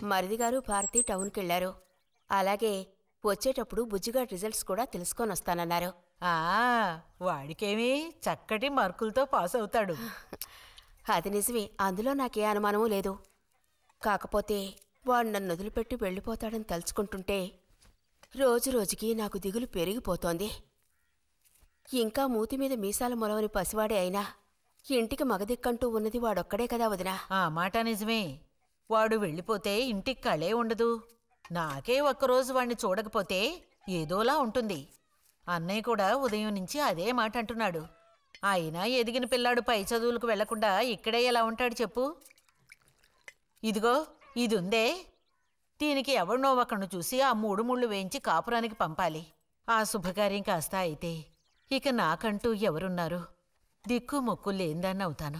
మరిది గారు భారతి టౌన్కి వెళ్లారు అలాగే వచ్చేటప్పుడు బుజ్జిగాడి రిజల్ట్స్ కూడా తెలుసుకొని వస్తానన్నారు ఆ వాడికేమి చక్కటి మార్కులతో పాస్ అవుతాడు అది నిజమే అందులో నాకే అనుమానమూ లేదు కాకపోతే వాడు నన్ను వదిలిపెట్టి వెళ్ళిపోతాడని తలుచుకుంటుంటే రోజు రోజుకి నాకు దిగులు పెరిగిపోతోంది ఇంకా మూతి మీద మీసాల మొలవని పసివాడే అయినా ఇంటికి మగదిక్కంటూ ఉన్నది వాడొక్కడే కదా వదినా ఆ మాట నిజమే వాడు వెళ్ళిపోతే ఇంటికి కళే ఉండదు నాకే ఒక్కరోజు వాణ్ణి చూడకపోతే ఏదోలా ఉంటుంది అన్నయ్య కూడా ఉదయం నుంచి అదే మాట అంటున్నాడు అయినా ఎదిగిన పిల్లాడు పై చదువులకు వెళ్లకుండా ఇక్కడే ఎలా ఉంటాడు చెప్పు ఇదిగో ఇది ఉందే దీనికి ఎవరినో ఒకరిని చూసి ఆ మూడు ముళ్ళు వేయించి కాపురానికి పంపాలి ఆ శుభకార్యం కాస్త అయితే ఇక నాకంటూ ఎవరున్నారు దిక్కు మొక్కు లేందాన్ని అవుతాను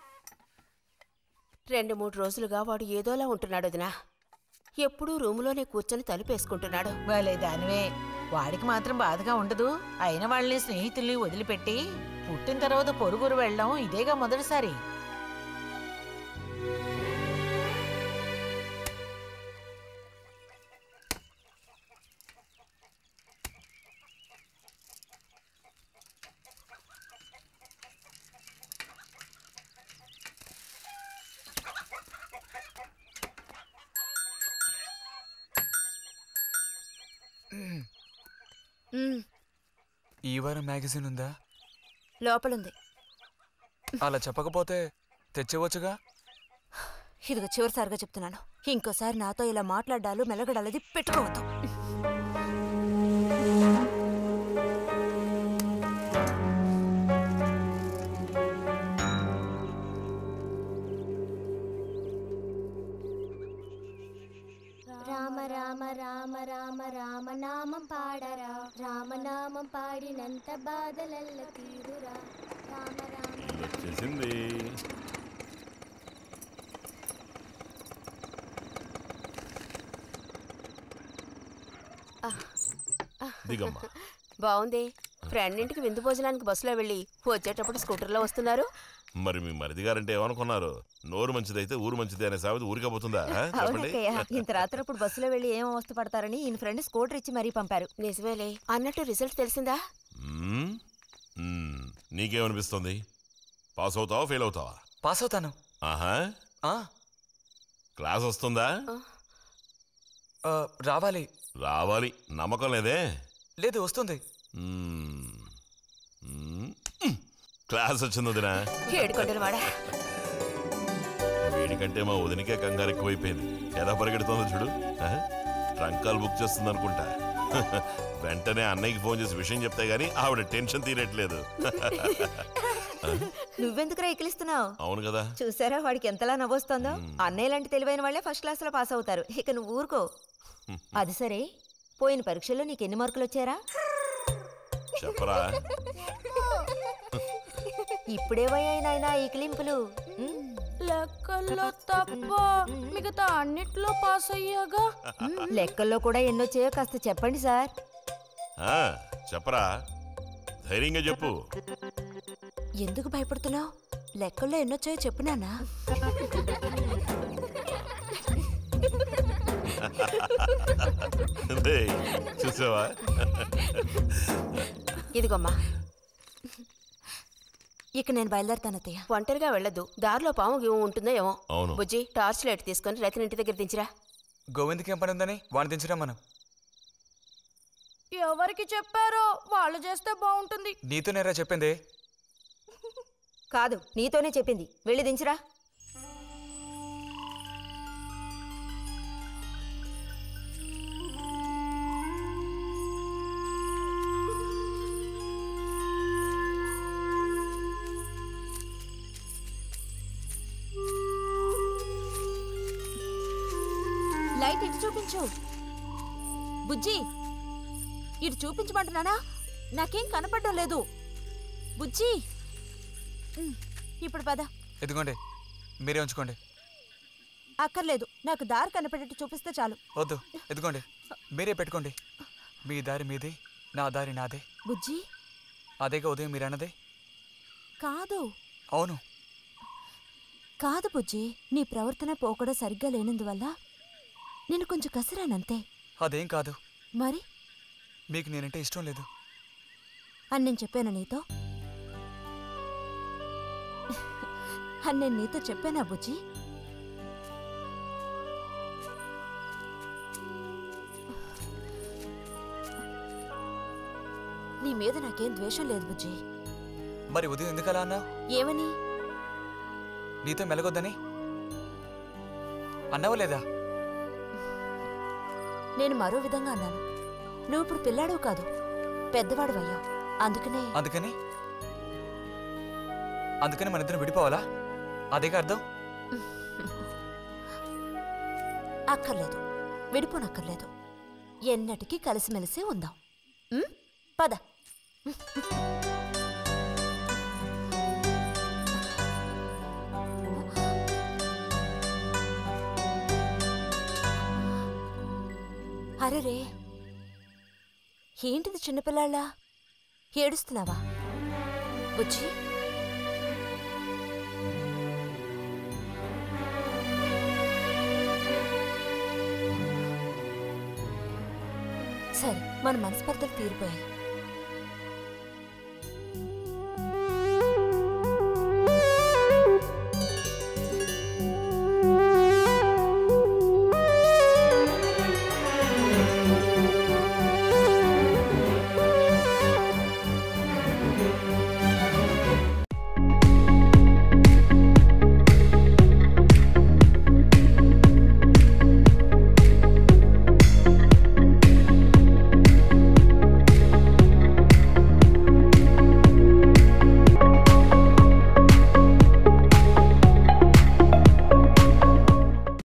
రెండు మూడు రోజులుగా వాడు ఏదోలా ఉంటున్నాడు వదినా ఎప్పుడూ రూములోనే కూర్చొని తలుపేసుకుంటున్నాడు భలే దానివే వాడికి మాత్రం బాధగా ఉండదు అయిన వాళ్ళని స్నేహితుల్ని వదిలిపెట్టి పుట్టిన తర్వాత పొరుగురు వెళ్ళడం ఇదేగా మొదటిసారి మ్మ్, ఈ వారం మ్యాగజైన్ ఉందా లోపలుంది అలా చెప్పకపోతే తెచ్చేవచ్చుగా ఇదిగో చివరిసారిగా చెప్తున్నాను ఇంకోసారి నాతో ఇలా మాట్లాడాలు మెలగడాలది పెట్టుకోవద్దు రామ రామ రామ రామ రామనామం పాడరా రామనామం పాడినంత బాధలల్ల తీరురా రామ రామ వచ్చేసింది దిగమ్మా బాగుంది ఫ్రెండ్ ఇంటికి విందు భోజనానికి బస్సులో వెళ్ళి వచ్చేటప్పుడు స్కూటర్లో వస్తున్నారు మరి మీ మరిది గారంటే ఏమనుకున్నారు నోరు మంచిదైతే ఊరు మంచిది అనే సామెత ఊరికే పోతుందా ఆ? చెప్పండి ఇంత రాత్రప్పుడు బస్సులో వెళ్ళి ఏం అవస్థ పడతారని ఈయన ఫ్రెండ్ స్కూటర్ ఇచ్చి మరీ పంపారు నిజమేలే అన్నట్టు రిజల్ట్ తెలిసిందా మ్మ్? మ్మ్. నీకేమనిపిస్తుంది పాస్ అవుతావా ఫెయిల్ అవుతావా పాస్ అవుతాను ఆహా ఆ, క్లాస్ వస్తుందా ఆ, రావాలి రావాలి నమ్మకం లేదే లేదు వస్తుంది మ్మ్. మ్మ్. క్లాస్ వచ్చింది వదినా ఏడుకొండలు వాడా వీడికంటే మా వదినకే కంగారు ఎక్కువైపోయింది ఎలా పరిగెడుతుందో చూడు ఆ? ట్రంకాలు బుక్ చేస్తుంది అనుకుంటా వెంటనే అన్నయ్యకి ఫోన్ చేసి విషయం చెప్తే గానీ ఆవిడ టెన్షన్ తీరట్లేదు నువ్వెందుకురా ఎక్కిలిస్తున్నావు అవును కదా చూసారా వాడికి ఎంతలా నవ్వొస్తుందో అన్నయ్య లాంటి తెలివైన వాళ్ళే ఫస్ట్ క్లాస్ లో పాస్ అవుతారు ఇక నువ్వు ఊరుకో అది సరే పోయిన పరీక్షల్లో నీకు ఎన్ని మార్కులు వచ్చారా చెప్పరా ఇప్పుడేవయ్యాయి నాయనా ఈ కిలింపులు ఉమ్, లెక్కల్లో తప్ప మిగతా అన్నిట్లో పాస్ అయ్యాగా లెక్కల్లో కూడా ఎన్నొచ్చాయో కాస్త చెప్పండి సార్ ఆ, చెప్పరా ధైర్యంగా చెప్పు ఎందుకు భయపడుతున్నావు లెక్కల్లో ఎన్నొచ్చాయో చెప్పు నాన్నా డేయ్, చూసావా ఇదిగోమ్మా ఇక నేను బయలుదేరుతాను అత్తయ్య ఒంటరిగా వెళ్ళొద్దు దారిలో పాము గీము ఉంటుందో ఏమో అవును. బుజ్జి టార్చ్ లైట్ తీసుకొని రతిని ఇంటి దగ్గర దించిరా గోవింద్కి ఏం పని ఉందని వాడిని దించరా మనం ఎవరికి చెప్పారో వాళ్ళు చేస్తే బాగుంటుంది నీతోనేరా చెప్పింది కాదు నీతోనే చెప్పింది వెళ్ళి దించురా లైట్ ఇటు చూపించు బుజ్జి ఇటు చూపించమంటున్నానా నాకేం కనపడడం లేదు బుజ్జి ఉమ్, ఇప్పుడు పద ఎదుగోండి మీరే ఉంచుకోండి అక్కర్లేదు నాకు దారి కనపడేట్టు చూపిస్తే చాలు వద్దు ఎదుగోండి మీరే పెట్టుకోండి మీ దారి మీది నా దారి నాదే బుజ్జి అదేగా ఉదయం మీరు అన్నదే కాదు అవును కాదు బుజ్జి నీ ప్రవర్తన పోకడ సరిగ్గా లేనందువల్ల నేను కొంచెం కసిరానంతే అదేం కాదు మరి మీకు నేనంటే ఇష్టం లేదు అని నేను చెప్పాను నీతో అని నేను నీతో చెప్పానా బుజ్జి నీ మీద నాకేం ద్వేషం లేదు బుజ్జి మరి ఉదయం ఎందుకలా అన్నావు ఏమని నీతో మెలగొద్దని అన్నావా లేదా నేను మరో విధంగా అన్నాను నువ్వు ఇప్పుడు పిల్లాడు కాదు పెద్దవాడు అయ్యావు అందుకనే అందుకని అందుకని మన ఇద్దరం విడిపోవాలా అదేగా అర్థం అక్కర్లేదు విడిపోనక్కర్లేదు ఎన్నటికీ కలిసిమెలిసి ఉందాం ఉం? పద అరెరే ఏంటిది చిన్నపిల్లాళ్ళ ఏడుస్తున్నావా బుజ్జి సరే మన మనస్పర్ధలు తీరిపోయాయి